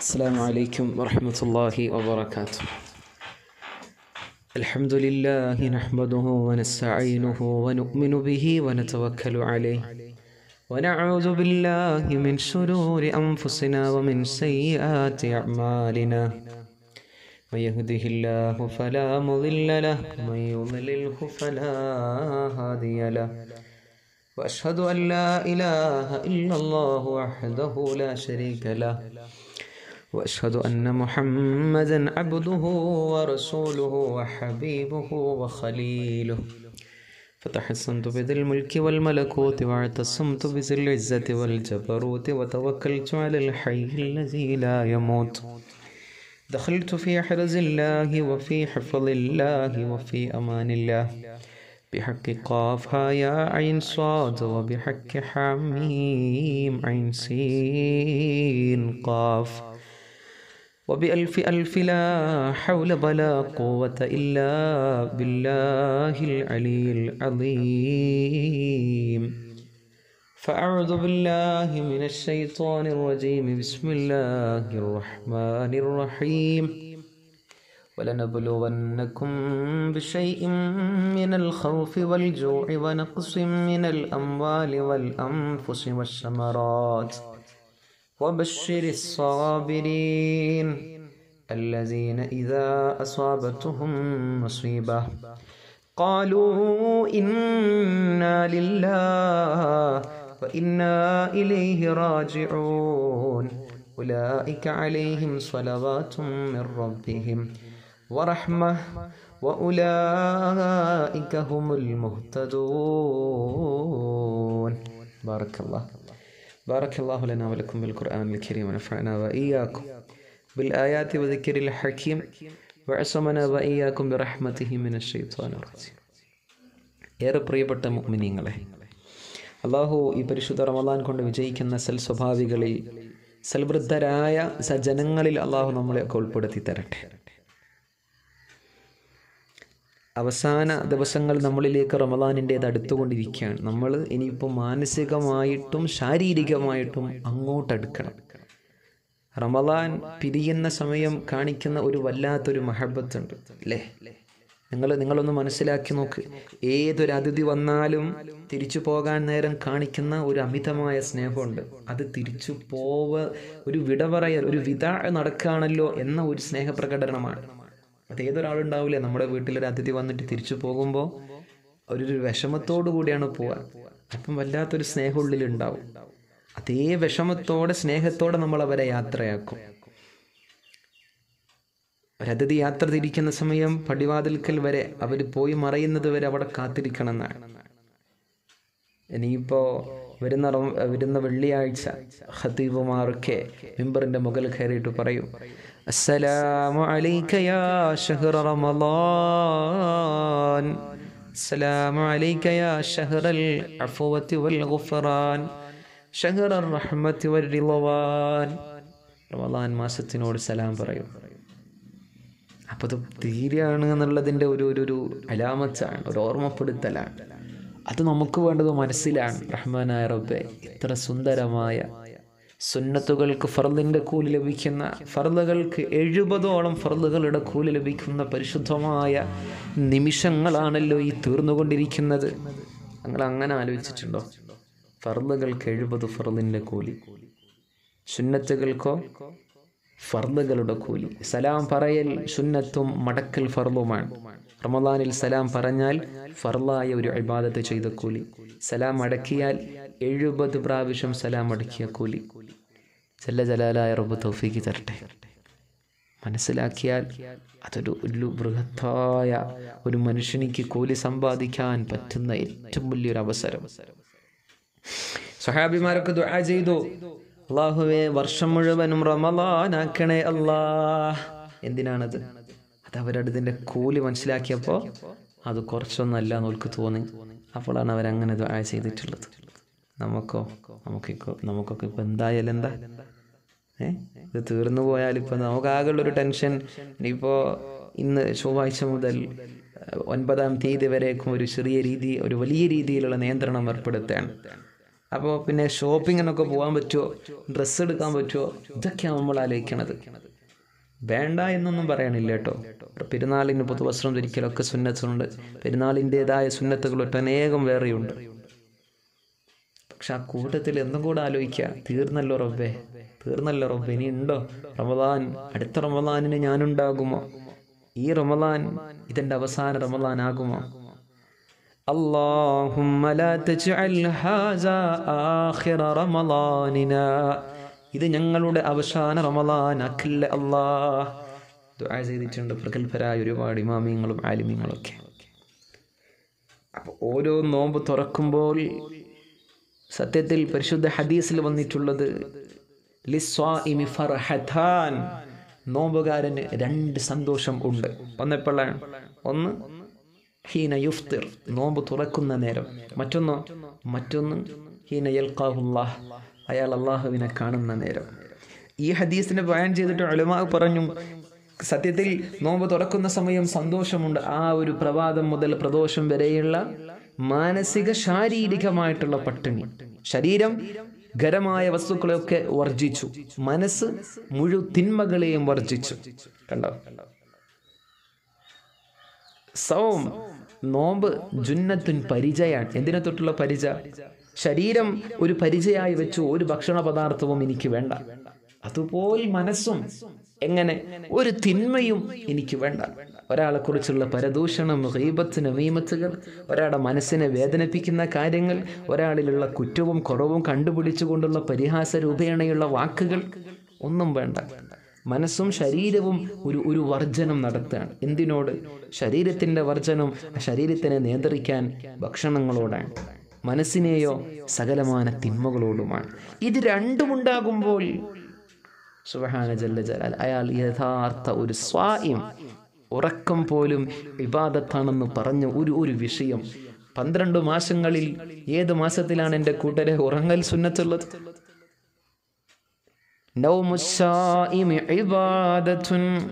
السلام عليكم ورحمة الله وبركاته الحمد لله نحمده ونستعينه ونؤمن به ونتوكل عليه ونعوذ بالله من شرور أنفسنا ومن سيئات أعمالنا من يهده الله فلا مضل له ومن يضلله فلا هادي له وأشهد أن لا إله إلا الله وحده لا شريك له وأشهد أن محمدا عبده ورسوله وحبيبه وخليله فتحصنت بذي الملك والملكوت واعتصمت بذي العزة والجبروت وتوكلت على الحي الذي لا يموت دخلت في حرز الله وفي حفظ الله وفي أمان الله بحق قافها يا عين صاد وبحق حميم عين سين قاف وبألف ألف لا حول ولا قوة إلا بالله العلي العظيم فأعوذ بالله من الشيطان الرجيم بسم الله الرحمن الرحيم ولنبلونكم بشيء من الخوف والجوع ونقص من الأموال والأنفس والثمرات وبشر الصابرين الذين إذا أصابتهم مصيبة قالوا إنا لله وإنا إليه راجعون أولئك عليهم صلوات من ربهم ورحمة وأولئك هم المهتدون بارك الله بارك الله لنا ولكم بالقرآن الكريم ونفعنا وإياكم بالآيات وذكر الحكيم وعصمنا وإياكم برحمته من الشيطان الرجيم ഏറെ പ്രിയപ്പെട്ട മുഅ്മിനീങ്ങളെ അള്ളാഹു ഈ പരിശുദ്ധ റമദാൻ കൊണ്ട് വിജയിക്കുന്ന സൽ സ്വഭാവികളിൽ സൽവൃദ്ധരായ സജ്ജനങ്ങളിൽ അള്ളാഹു നമ്മളെയൊക്കെ ഉൾപ്പെടുത്തി തരട്ടെ അവസാന ദിവസങ്ങൾ നമ്മളിലേക്ക് റമദാനിൻ്റേത് അടുത്തുകൊണ്ടിരിക്കുകയാണ് നമ്മൾ ഇനിയിപ്പോൾ മാനസികമായിട്ടും ശാരീരികമായിട്ടും അങ്ങോട്ടടുക്കണം റമദാൻ പിരിയുന്ന സമയം കാണിക്കുന്ന ഒരു വല്ലാത്തൊരു മഹബത്തുണ്ട് അല്ലേ നിങ്ങൾ നിങ്ങളൊന്ന് മനസ്സിലാക്കി നോക്ക് ഏതൊരു അതിഥി വന്നാലും തിരിച്ചു പോകാൻ നേരം കാണിക്കുന്ന ഒരു അമിതമായ സ്നേഹമുണ്ട് അത് തിരിച്ചു പോവ ഒരു വിട പറയൽ ഒരു വിത നടക്കുകയാണല്ലോ എന്ന ഒരു സ്നേഹപ്രകടനമാണ് അത് ഏതൊരാളുണ്ടാവില്ലേ നമ്മുടെ വീട്ടിലൊരു അതിഥി വന്നിട്ട് തിരിച്ചു പോകുമ്പോൾ ഒരു വിഷമത്തോടു കൂടിയാണ് പോവാൻ അപ്പം വല്ലാത്തൊരു സ്നേഹം ഉള്ളിലുണ്ടാവും അതേ വിഷമത്തോടെ സ്നേഹത്തോടെ നമ്മൾ അവരെ യാത്രയാക്കും ഒരതിഥി യാത്ര തിരിക്കുന്ന സമയം പടിവാതിൽക്കൽ വരെ അവർ പോയി മറയുന്നത് വരെ അവിടെ കാത്തിരിക്കണം എന്നാണ് ഇനിയിപ്പോ വരുന്ന വരുന്ന വെള്ളിയാഴ്ച ഹത്തീബുമാറൊക്കെ മിമ്പറിന്റെ മുകളിൽ കയറിയിട്ട് പറയും അസ്സലാമു അലൈക യാ ഷഹ്റ റമളാൻ അസ്സലാമു അലൈക യാ ഷഹ്റൽ അഫ്വത്തി വൽ ഗുഫ്റാൻ ഷഹ്റ റഹ്മത്തി വൽ റിളവാൻ റമളാൻ മാസത്തിനോട് സലാം പറയും അപ്പോൾ അത് തീരെയാണ് എന്നുള്ളതിൻ്റെ ഒരു ഒരു ഒരു അലാമത്താണ് ഒരു ഓർമ്മപ്പെടുത്തലാണ് അത് നമുക്ക് വേണ്ടത് മനസ്സിലാണ് റഹ്മാനായ റബ്ബെ ഇത്ര സുന്ദരമായ സുന്നത്തുകൾക്ക് ഫർദിൻ്റെ കൂലി ലഭിക്കുന്ന ഫർദുകൾക്ക് എഴുപതോളം ഫർദുകളുടെ കൂലി ലഭിക്കുന്ന പരിശുദ്ധമായ നിമിഷങ്ങളാണല്ലോ ഈ തീർന്നുകൊണ്ടിരിക്കുന്നത് നിങ്ങൾ അങ്ങനെ ആലോചിച്ചിട്ടുണ്ടോ ഫർദുകൾക്ക് എഴുപത് ഫർദിൻ്റെ കൂലി സുന്നത്തുകൾക്കോ ഫർദുകളുടെ കൂലി സലാം പറയൽ സുന്നത്തും മടക്കൽ ഫർദുമാണ് റമദാനിൽ സലാം പറഞ്ഞാൽ ഫർലായ ഒരു ഇബാദത്ത് ചെയ്ത കൂലി സലാം അടക്കിയാൽ എഴുപത് പ്രാവശ്യം സലാം അടക്കിയ കൂലി ജല്ല ജലാലായ റബ്ബ് തൗഫീക്ക് തരട്ടെ മനസ്സിലാക്കിയാൽ അതൊരു ഒരു ബൃഹത്തായ ഒരു മനുഷ്യനിക്ക് കൂലി സമ്പാദിക്കാൻ പറ്റുന്ന ഏറ്റവും വലിയൊരു അവസരം സഹാബിമാരൊക്കെ ദുആ ചെയ്തു അള്ളാഹുവെ വർഷം മുഴുവനും റമലാനാക്കണേ അല്ലാ എന്തിനാണത് അത് അവരതിൻ്റെ കൂലി മനസ്സിലാക്കിയപ്പോൾ അത് കുറച്ചൊന്നല്ല എന്നോൾക്ക് തോന്നി അപ്പോഴാണ് അവരങ്ങനെ ദുആ ചെയ്തിട്ടുള്ളത് നമുക്കോ നമുക്കിപ്പോ നമുക്കൊക്കെ ഇപ്പം എന്തായാലും എന്താ ഏ ഇത് തീർന്നു പോയാൽ ഇപ്പം നമുക്കാകെയുള്ളൊരു ടെൻഷൻ ഇനിയിപ്പോൾ ഇന്ന് ചൊവ്വാഴ്ച മുതൽ ഒൻപതാം തീയതി വരേക്കും ഒരു ചെറിയ രീതി ഒരു വലിയ രീതിയിലുള്ള നിയന്ത്രണം ഏർപ്പെടുത്തുകയാണ് അപ്പോൾ പിന്നെ ഷോപ്പിങ്ങിനൊക്കെ പോകാൻ പറ്റുമോ ഡ്രസ്സ് എടുക്കാൻ പറ്റുമോ ഇതൊക്കെയാണ് നമ്മൾ ആലോചിക്കണത് വേണ്ട എന്നൊന്നും പറയണില്ല കേട്ടോ പെരുന്നാളിന് പുതുവസ്ത്രം ധരിക്കലൊക്കെ സുന്നത്തുണ്ട് പെരുന്നാളിൻ്റെതായ സുന്നത്തുകൾ ഒട്ടനേകം വേറെയുണ്ട് പക്ഷെ ആ കൂട്ടത്തിൽ എന്തും കൂടെ ആലോചിക്കുക തീർന്നല്ലോ റബ്ബേ തീർന്നല്ലോ റബ്ബേ ഇനി ഉണ്ടോ റമദാൻ അടുത്ത റമദാനിന് ഞാനുണ്ടാകുമോ ഈ റമദാൻ ഇതിൻ്റെ അവസാന റമദാൻ ആകുമോ اللهم لا تجعل هذا آخر رمضاننا ഇത് ഞങ്ങളുടെ അവസാന റമദാൻ അഖില്ല അല്ലാഹ് ദുആ ചെയ്തിട്ടുണ്ട് പ്രഗത്ഭരായ ഒരുപാട് ഇമാമിയങ്ങളും ആലിമ്യങ്ങളും ഒക്കെ അപ്പോൾ ഓരോ നോമ്പ് തുറക്കുമ്പോൾ സത്യത്തിൽ പരിശുദ്ധ ഹദീസിൽ വന്നിട്ടുള്ളത് ലിസ്വാഇമി ഫർഹത്താൻ നോമ്പുകാരന് രണ്ട് സന്തോഷം ഉണ്ട് ഒന്നെപ്പോഴാണ് ഒന്ന് ഹീന യുഫ്തിർ നോമ്പ് തുറക്കുന്ന നേരം മറ്റൊന്നോ മറ്റൊന്ന് ഹീന യൽക്കാഹുല്ലാഹ് അയാൾ അള്ളാഹുവിനെ കാണുന്ന നേരം ഈ ഹദീസിനെ ബയാൻ ചെയ്തിട്ട് അലുമാ പറഞ്ഞു സത്യത്തിൽ നോമ്പ് തുറക്കുന്ന സമയം സന്തോഷമുണ്ട് ആ ഒരു പ്രഭാതം മുതൽ പ്രദോഷം വരെയുള്ള മാനസിക ശാരീരികമായിട്ടുള്ള പട്ടിണി ശരീരം ഖരമായ വസ്തുക്കളെയൊക്കെ വർജിച്ചു മനസ്സ് മുഴു തിന്മകളെയും വർജിച്ചു കണ്ടോ സൗം നോമ്പ് ജുന്നത്തുൻ പരിചയാണ് എന്തിനെ തൊട്ടുള്ള പരിച ശരീരം ഒരു പരിചയമായി വെച്ചു ഒരു ഭക്ഷണ പദാർത്ഥവും എനിക്ക് വേണ്ട അതുപോലെ മനസ്സും എങ്ങനെ ഒരു തിന്മയും എനിക്ക് വേണ്ട ഒരാളെ കുറിച്ചുള്ള പരദൂഷണം ഗീബത്ത് നമീമത്തുകൾ ഒരാളുടെ മനസ്സിനെ വേദനിപ്പിക്കുന്ന കാര്യങ്ങൾ ഒരാളിലുള്ള കുറ്റവും കുറവും കണ്ടുപിടിച്ചുകൊണ്ടുള്ള പരിഹാസ രൂപേണയുള്ള വാക്കുകൾ ഒന്നും വേണ്ട മനസ്സും ശരീരവും ഒരു ഒരു വർജനം നടത്തുകയാണ് എന്തിനോട് ശരീരത്തിൻ്റെ വർജനം ആ ശരീരത്തിനെ നിയന്ത്രിക്കാൻ ഭക്ഷണങ്ങളോടാണ് മനസ്സിനെയോ സകലമാന തിന്മകളോടുമാണ് ഇത് രണ്ടും ഉണ്ടാകുമ്പോൾ സുബഹാന ജല്ല ജലാൽ അയാൾ യഥാർത്ഥ ഒരു സ്വായം ഉറക്കം പോലും വിവാദത്താണെന്ന് പറഞ്ഞ ഒരു ഒരു വിഷയം പന്ത്രണ്ട് മാസങ്ങളിൽ ഏത് മാസത്തിലാണ് എൻ്റെ കൂട്ടരെ ഉറങ്ങൽ സുന്നത്തുള്ളത് نوم الصائم عبادة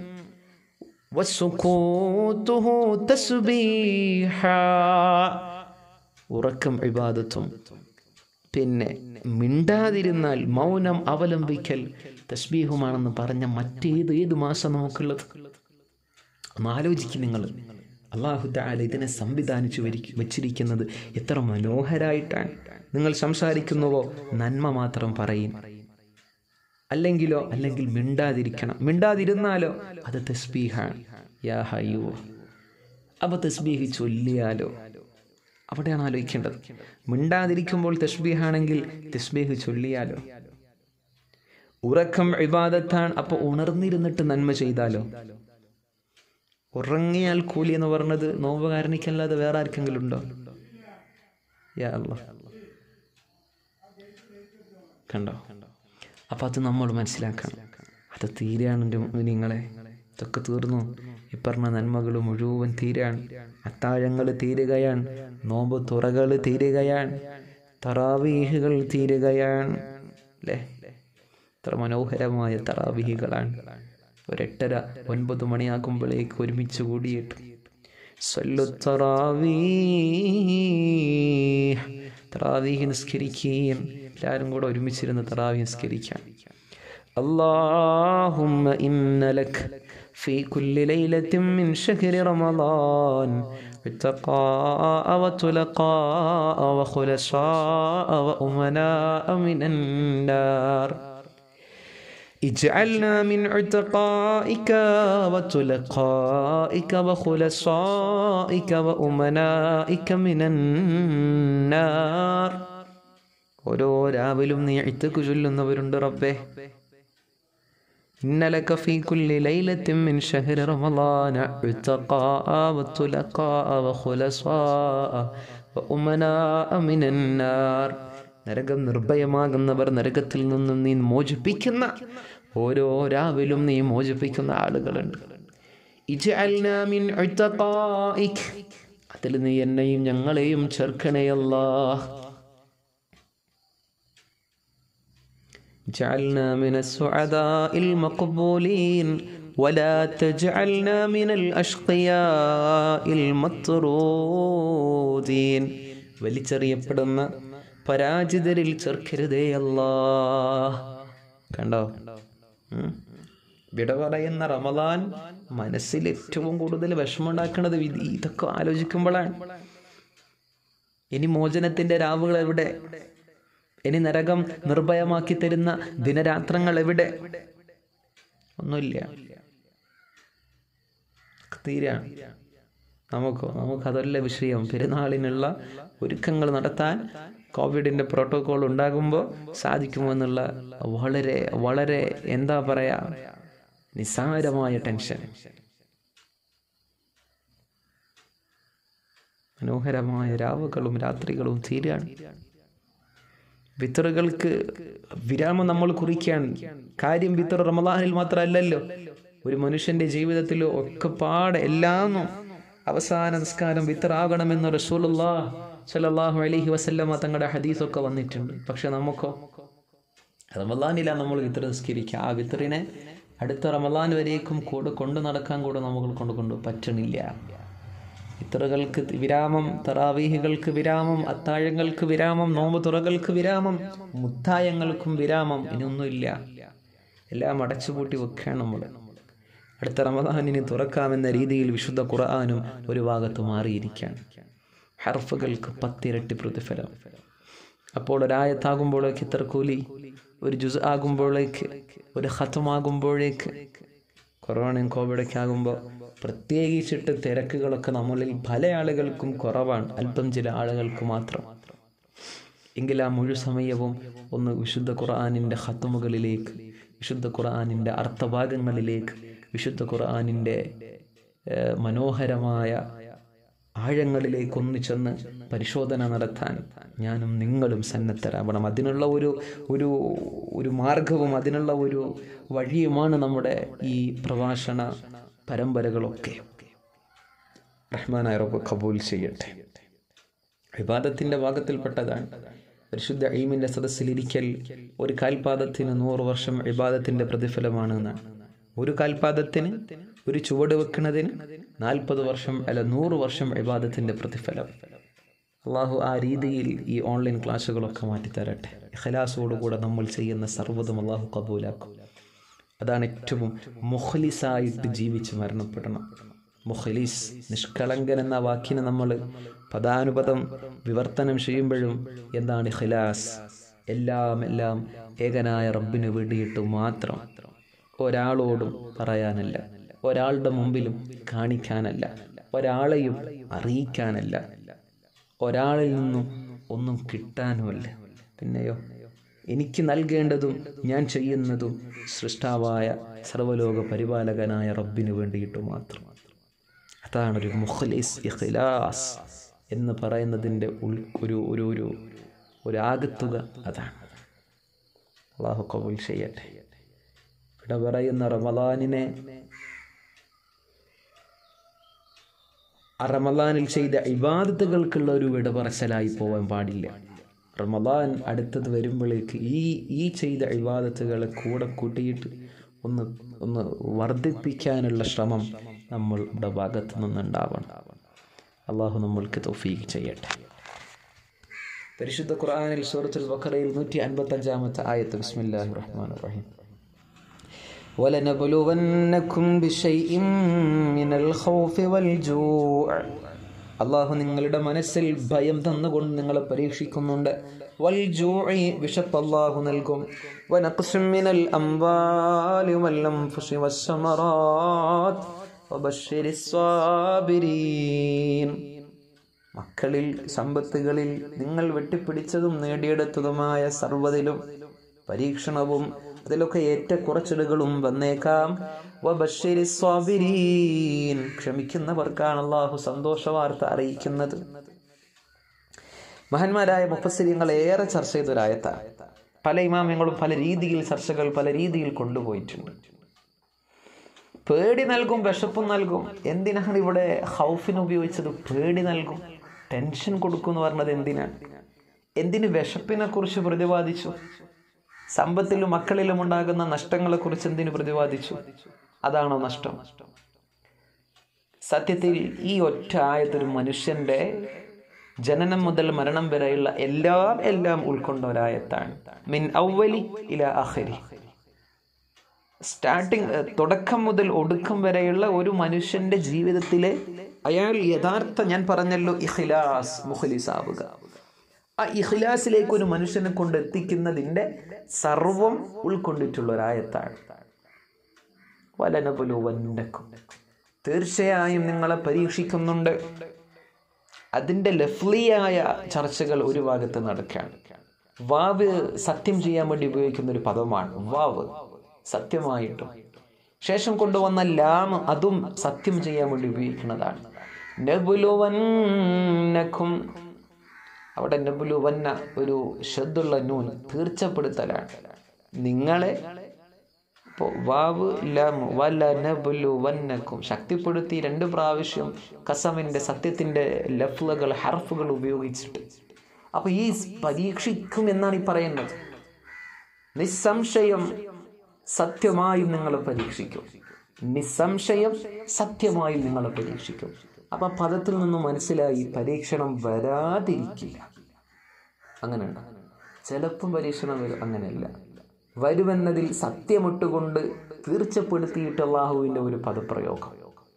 وسكوته تسبيحا ഉറക്കം ഇബാദത്തും പിന്നെ മിണ്ടാതിരുന്നാൽ മൗനം അവലംബിക്കൽ തസ്ബീഹുമാണെന്ന് പറഞ്ഞ മറ്റേത് ഏത് മാസം നമുക്കുള്ളത് ഒന്ന് ആലോചിക്കും നിങ്ങൾ അള്ളാഹു താല ഇതിനെ സംവിധാനിച്ചു വരി- വെച്ചിരിക്കുന്നത് എത്ര മനോഹരായിട്ടാണ് നിങ്ങൾ സംസാരിക്കുന്നുവോ നന്മ മാത്രം പറയും അല്ലെങ്കിലോ അല്ലെങ്കിൽ മിണ്ടാതിരിക്കണം മിണ്ടാതിരുന്നാലോ അത് തസ്ബീഹാണ് യാ ഹയ്യോ അപ്പൊ തസ്ബീഹ് ചൊല്ലിയാലോ അവിടെയാണ് ആലോചിക്കേണ്ടത് മിണ്ടാതിരിക്കുമ്പോൾ തസ്ബീഹാണെങ്കിൽ തസ്ബീഹ് ചൊല്ലിയാലോ ഉറക്കം ഇബാദത്താണ് അപ്പൊ ഉണർന്നിരുന്നിട്ട് നന്മ ചെയ്താലോ ഉറങ്ങിയാൽ കൂലി എന്ന് പറഞ്ഞത് നോമ്പുകാരനിക്കല്ലാതെ വേറെ ആർക്കെങ്കിലും ഉണ്ടോ യാ അല്ലാഹ് കണ്ടോ അപ്പം അത് നമ്മൾ മനസ്സിലാക്കണം അത് തീരെയാണ് എൻ്റെ നിങ്ങളെ ഇതൊക്കെ തീർന്നു ഈ പറഞ്ഞ നന്മകൾ മുഴുവൻ തീരാണ് അത്താഴങ്ങൾ തീരുകയാണ് നോമ്പ് തുറകൾ തീരുകയാണ് തറാവീഹുകൾ തീരുകയാണ് അല്ലേ എത്ര മനോഹരമായ തറാവീഹുകളാണ് ഒരെട്ടര ഒൻപത് മണിയാകുമ്പോഴേക്ക് ഒരുമിച്ച് കൂടിയിട്ട് സല്ലു തറാവീഹ് തറാവീഹ് നിസ്കരിക്കുകയും എല്ലാവരും കൂടെ ഒരുമിച്ചിരുന്ന് തറാവീഹ് നിസ്കരിക്കാം اللهم إن لك في كل ليلة من شهر رمضان اتقاء وتلقاء وخلصاء وأمناء من النار اجعلنا من عتقائك وتلقائك وخلصائك وأمنائك من النار ഓരോ രാവിലും നീ ഇത്തക്ക് ചൊല്ലുന്നവരുണ്ട് റബ്ബേ إن لك في كل ليلة من شهر رمضان عتقاء وتلقاء وخلصاء وأمناء من النار നരകം നിർഭയമാകുന്നവർ നരകത്തിൽ നിന്നും നീ മോചിപ്പിക്കുന്ന ഓരോ രാവിലും നീ മോചിപ്പിക്കുന്ന ആളുകളുണ്ട് ഇജ്അൽനാ മിൻ ഉതഖാഇക്. അതിൽ നീ എന്നെയും ഞങ്ങളെയും ചേർക്കണയല്ലാ جعلنا من السعداء المقبولين ولا تجعلنا من الأشقياء المطرودين വലിച്ചെറിയപ്പെടുന്ന പരാജിതരിൽ ചേർക്കരുതേ അല്ലാ കണ്ടോ ഉം. വിട പറയുന്ന റമദാൻ മനസ്സിൽ ഏറ്റവും കൂടുതൽ വിഷമമുണ്ടാക്കുന്നത് ഇത് ഇതൊക്കെ ആലോചിക്കുമ്പോഴാണ് ഇനി മോചനത്തിന്റെ രാവുകൾ എവിടെ ഇനി നരകം നിർഭയമാക്കി തരുന്ന ദിനരാത്രങ്ങൾ എവിടെ ഒന്നുമില്ല തീരാണ് നമുക്കോ നമുക്കതല്ല വിഷയം പെരുന്നാളിനുള്ള ഒരുക്കങ്ങൾ നടത്താൻ കോവിഡിന്റെ പ്രോട്ടോകോൾ ഉണ്ടാകുമ്പോൾ സാധിക്കുമെന്നുള്ള വളരെ വളരെ എന്താ പറയാ നിസ്സാരമായ ടെൻഷൻ മനോഹരമായ രാവുകളും രാത്രികളും തീരാണ് വിത്തറുകൾക്ക് വിരാമം നമ്മൾ കുറിക്കുകയാണ് കാര്യം വിത്തർ റമദാനിൽ മാത്രമല്ലല്ലോ ഒരു മനുഷ്യന്റെ ജീവിതത്തിൽ ഒക്കെ പാടെ എല്ലാം അവസാന നിസ്കാരം വിത്തറാകണമെന്ന് റസൂലുള്ളാ സല്ലല്ലാഹു അലൈഹി വസല്ലമ തങ്ങളുടെ ഹദീസൊക്കെ വന്നിട്ടുണ്ട് പക്ഷെ നമുക്കോ റമദാനിലാണ് നമ്മൾ വിത്തർ നിസ്കരിക്കുക ആ വിത്തറിനെ അടുത്ത റമദാൻ വരേക്കും കൂടെ കൊണ്ടു നടക്കാൻ കൂടെ നമുക്ക് കൊണ്ട് കൊണ്ട് പറ്റണില്ല ഇത്തറുകൾക്ക് വിരാമം തറാവീഹുകൾക്ക് വിരാമം അത്താഴങ്ങൾക്ക് വിരാമം നോമ്പ് തുറകൾക്ക് വിരാമം മുത്തായങ്ങൾക്കും വിരാമം ഇനിയൊന്നുമില്ല എല്ലാം അടച്ചുപൂട്ടി വെക്കുകയാണ് നമ്മൾ അടുത്ത റമദാനിന് തുറക്കാമെന്ന രീതിയിൽ വിശുദ്ധ ഖുർആാനും ഒരു ഭാഗത്ത് മാറിയിരിക്കുകയാണ് ഹർഫുകൾക്ക് പത്തിരട്ടി പ്രതിഫലം അപ്പോൾ ഒരായത്താകുമ്പോഴേക്ക് ഇത്ര കൂലി ഒരു ജുസ് ആകുമ്പോഴേക്ക് ഒരു ഹത്തമാകുമ്പോഴേക്ക് കൊറോണയും കോവിഡൊക്കെ ആകുമ്പോൾ പ്രത്യേകിച്ചിട്ട് തിരക്കുകളൊക്കെ നമ്മളിൽ പല ആളുകൾക്കും കുറവാണ് അല്പം ചില ആളുകൾക്ക് മാത്രം എങ്കിൽ ആ മുഴു സമയവും ഒന്ന് വിശുദ്ധ ഖുർആാനിൻ്റെ ഹത്തമുകളിലേക്ക് വിശുദ്ധ ഖുർആാനിൻ്റെ അർത്ഥഭാഗങ്ങളിലേക്ക് വിശുദ്ധ ഖുർആാനിൻ്റെ ഏഹ്, മനോഹരമായ ആഴങ്ങളിലേക്ക് ഒന്ന് ചെന്ന് പരിശോധന നടത്താൻ ഞാനും നിങ്ങളും സന്നദ്ധരാവണം അതിനുള്ള ഒരു ഒരു ഒരു മാർഗവും അതിനുള്ള ഒരു വഴിയുമാണ് നമ്മുടെ ഈ പ്രഭാഷണ പരമ്പരകളൊക്കെ റഹ്മാനായ റബ്ബ് കബൂൽ ചെയ്യട്ടെ വിവാദത്തിന്റെ ഭാഗത്തിൽപ്പെട്ടതാണ് പരിശുദ്ധ ഈമിന്റെ സദസ്സിലിരിക്കൽ ഒരു കാൽപാദത്തിന് നൂറ് വർഷം ഇബാദത്തിന്റെ പ്രതിഫലമാണ് എന്നാണ് ഒരു കാൽപാദത്തിന് ഒരു ചുവട് വെക്കുന്നതിന് നാൽപ്പത് വർഷം അല്ല നൂറ് വർഷം ഇബാദത്തിന്റെ പ്രതിഫലം അള്ളാഹു ആ രീതിയിൽ ഈ ഓൺലൈൻ ക്ലാസ്സുകളൊക്കെ മാറ്റിത്തരട്ടെ ഇഖലാസോടുകൂടെ നമ്മൾ ചെയ്യുന്ന സർവ്വതും അള്ളാഹു കബൂലാക്കും അതാണ് ഏറ്റവും മുഖലിസായിട്ട് ജീവിച്ച് മരണപ്പെടണം മുഖലിസ് നിഷ്കളങ്കൻ എന്ന വാക്കിനെ നമ്മൾ പദാനുപദം വിവർത്തനം ചെയ്യുമ്പോഴും എന്താണ് ഖിലാസ് എല്ലാം എല്ലാം ഏകനായ റബ്ബിന് വേണ്ടിയിട്ട് മാത്രം ഒരാളോടും പറയാനല്ല ഒരാളുടെ മുമ്പിലും കാണിക്കാനല്ല ഒരാളെയും അറിയിക്കാനല്ല ഒരാളിൽ നിന്നും ഒന്നും കിട്ടാനുമല്ല പിന്നെയോ എനിക്ക് നൽകേണ്ടതും ഞാൻ ചെയ്യുന്നതും സൃഷ്ടാവായ സർവലോക പരിപാലകനായ റബ്ബിന് വേണ്ടിയിട്ട് മാത്രം അതാണ് ഒരു മുഖ്ലിസ് ഇഖ്ലാസ് എന്ന് പറയുന്നതിൻ്റെ ഉൾ ഒരു ഒരു ഒരു ഒരു ആകത്തുക അതാണ് അള്ളാഹു കബൂൽ ചെയ്യട്ടെ ഇവിടെ പറയുന്ന റമദാനിനെ ആ റമദാനിൽ ചെയ്ത ഇബാദത്തുകൾക്കുള്ള ഒരു വിട പറച്ചലായി പോവാൻ പാടില്ല റമദാൻ അടുത്തത് വരുമ്പോഴേക്ക് ഈ ഈ ചെയ്ത ഇബാദത്തുകളെ കൂടെ കൂട്ടിയിട്ട് ഒന്ന് ഒന്ന് വർദ്ധിപ്പിക്കാനുള്ള ശ്രമം നമ്മളുടെ ഭാഗത്തു നിന്നുണ്ടാവണം അള്ളാഹു നമ്മൾക്ക് തൗഫീഖ് ചെയ്യട്ടെ പരിശുദ്ധ ഖുർആനിൽ സൂറത്തുൽ ബഖറയിൽ നൂറ്റി അൻപത്തി അഞ്ചാമത്തെ ആയത്ത് ബിസ്മില്ലാഹിർ റഹ്മാനിർ റഹീം ولنبلونكم بشيء من الخوف والجوع അള്ളാഹു നിങ്ങളുടെ മനസ്സിൽ ഭയം തന്നുകൊണ്ട് നിങ്ങളെ പരീക്ഷിക്കുന്നുണ്ട് വൽ ജൂഇ വിശപ്പ് അള്ളാഹു നൽകും വനഖ്സും മിനൽ അംവാലി വൽ അൻഫുസി വസ്സമറാത്ത് വബശ്ശിരിസ് സ്വാബിരീൻ മക്കളിൽ സമ്പത്തുകളിൽ നിങ്ങൾ വെട്ടിപ്പിടിച്ചതും നേടിയെടുത്തതുമായ സർവ്വതിലും പരീക്ഷണവും അതിലൊക്കെ ഏറ്റക്കുറച്ചിലുകളും വന്നേക്കാം വബശ്ശിരി സ്വാബിരീൻ ക്ഷമിക്കുന്നവർക്കാണ് അള്ളാഹു സന്തോഷ വാർത്ത അറിയിക്കുന്നത് മഹാന്മാരായ മുഫസ്സിരിങ്ങൾ ഏറെ ചർച്ച ചെയ്തൊരായത്താണ് പല ഇമാമ്യങ്ങളും പല രീതിയിൽ ചർച്ചകൾ പല രീതിയിൽ കൊണ്ടുപോയിട്ടുണ്ട് പേടി നൽകും വിശപ്പും നൽകും എന്തിനാണ് ഇവിടെ ഹൗഫിന് ഉപയോഗിച്ചത് പേടി നൽകും ടെൻഷൻ കൊടുക്കും എന്ന് പറഞ്ഞത് എന്തിനാണ് എന്തിന് വിശപ്പിനെ കുറിച്ച് പ്രതിപാദിച്ചു സമ്പത്തിലും മക്കളിലും ഉണ്ടാകുന്ന നഷ്ടങ്ങളെ കുറിച്ച് എന്തിനു പ്രതിപാദിച്ചു അതാണോ നഷ്ടം സത്യത്തിൽ ഈ ഒറ്റ ആയത്തൊരു മനുഷ്യന്റെ ജനനം മുതൽ മരണം വരെയുള്ള എല്ലാം എല്ലാം ഉൾക്കൊണ്ട ഒരായത്താണ് മിൻ ഔവലി ഇല അഹരി സ്റ്റാർട്ടിങ് തുടക്കം മുതൽ ഒടുക്കം വരെയുള്ള ഒരു മനുഷ്യന്റെ ജീവിതത്തിലെ അയാൾ യഥാർത്ഥ ഞാൻ പറഞ്ഞല്ലോ ഇഖ്ലാസ് മുഖലിസാവുക ആ ഇഖ്ലാസിലേക്ക് ഒരു മനുഷ്യനെ കൊണ്ട് എത്തിക്കുന്നതിന്റെ സർവം ഉൾക്കൊണ്ടിട്ടുള്ള ഒരായത്താണ് വലനപുലുവന്നക്കും തീർച്ചയായും നിങ്ങളെ പരീക്ഷിക്കുന്നുണ്ട് അതിൻ്റെ ലഫ്ലിയായ ചർച്ചകൾ ഒരു ഭാഗത്ത് നടക്കുകയാണ് വാവ് സത്യം ചെയ്യാൻ വേണ്ടി ഉപയോഗിക്കുന്ന ഒരു പദമാണ് വാവ് സത്യമായിട്ടും ശേഷം കൊണ്ടുവന്ന ലാം അതും സത്യം ചെയ്യാൻ വേണ്ടി ഉപയോഗിക്കുന്നതാണ് നബുലുവന്നക്കും അവിടെ നബുലുവന്ന ഒരു ശബ്ദുള്ള നൂൻ തീർച്ചപ്പെടുത്തലാണ് നിങ്ങളെ ഇപ്പോൾ വാവ് ലം വല നബുലു വന്നക്കും ശക്തിപ്പെടുത്തി രണ്ട് പ്രാവശ്യം കസമിൻ്റെ സത്യത്തിൻ്റെ ലഫ്ലുകൾ ഹർഫുകൾ ഉപയോഗിച്ചിട്ട് അപ്പോൾ ഈ പരീക്ഷിക്കും എന്നാണ് ഈ പറയുന്നത് നിസ്സംശയം സത്യമായും നിങ്ങളെ പരീക്ഷിക്കും നിസ്സംശയം സത്യമായും നിങ്ങളെ പരീക്ഷിക്കും അപ്പൊ ആ പദത്തിൽ നിന്നും മനസ്സിലായി പരീക്ഷണം വരാതിരിക്കില്ല അങ്ങനെയുണ്ട് ചിലപ്പം പരീക്ഷണം വരും അങ്ങനെയല്ല വരുമെന്നതിൽ സത്യമിട്ടുകൊണ്ട് തീർച്ചപ്പെടുത്തിയിട്ട് അള്ളാഹുവിൻ്റെ ഒരു പദപ്രയോഗം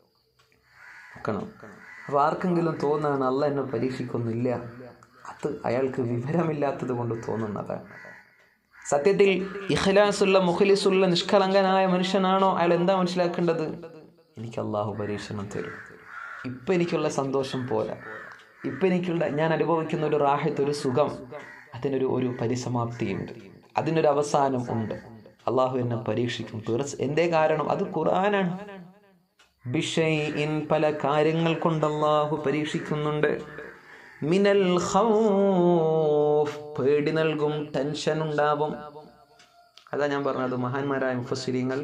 നോക്കണം അപ്പൊ ആർക്കെങ്കിലും തോന്നാണ് അല്ല എന്നെ പരീക്ഷിക്കുന്നില്ല അത് അയാൾക്ക് വിവരമില്ലാത്തത് കൊണ്ട് തോന്നുന്നതാണ് സത്യത്തിൽ ഇഖ്ലാസുള്ള മുഖലിസുള്ള നിഷ്കളങ്കനായ മനുഷ്യനാണോ അയാൾ എന്താ മനസ്സിലാക്കേണ്ടത് എനിക്ക് അള്ളാഹു പരീക്ഷണം തരും ഇപ്പം എനിക്കുള്ള സന്തോഷം പോരാ ഇപ്പം എനിക്കുള്ള ഞാൻ അനുഭവിക്കുന്ന ഒരു റാഹത്ത് ഒരു സുഖം അതിനൊരു ഒരു പരിസമാപ്തിയുണ്ട് അതിനൊരു അവസാനം ഉണ്ട് അള്ളാഹു എന്നെ പരീക്ഷിക്കും തീർച്ച എന്തേ കാരണം അത് ഖുർആനാണ് ബിഷൈഇൻ പല കാര്യങ്ങൾ കൊണ്ട് അള്ളാഹു പരീക്ഷിക്കുന്നുണ്ട് മിനൽ ഖൗഫ് പേടി നൽകും ടെൻഷൻ ഉണ്ടാവും അതാ ഞാൻ പറഞ്ഞത് മഹാന്മാരായ മുഫസ്സിരിങ്ങൾ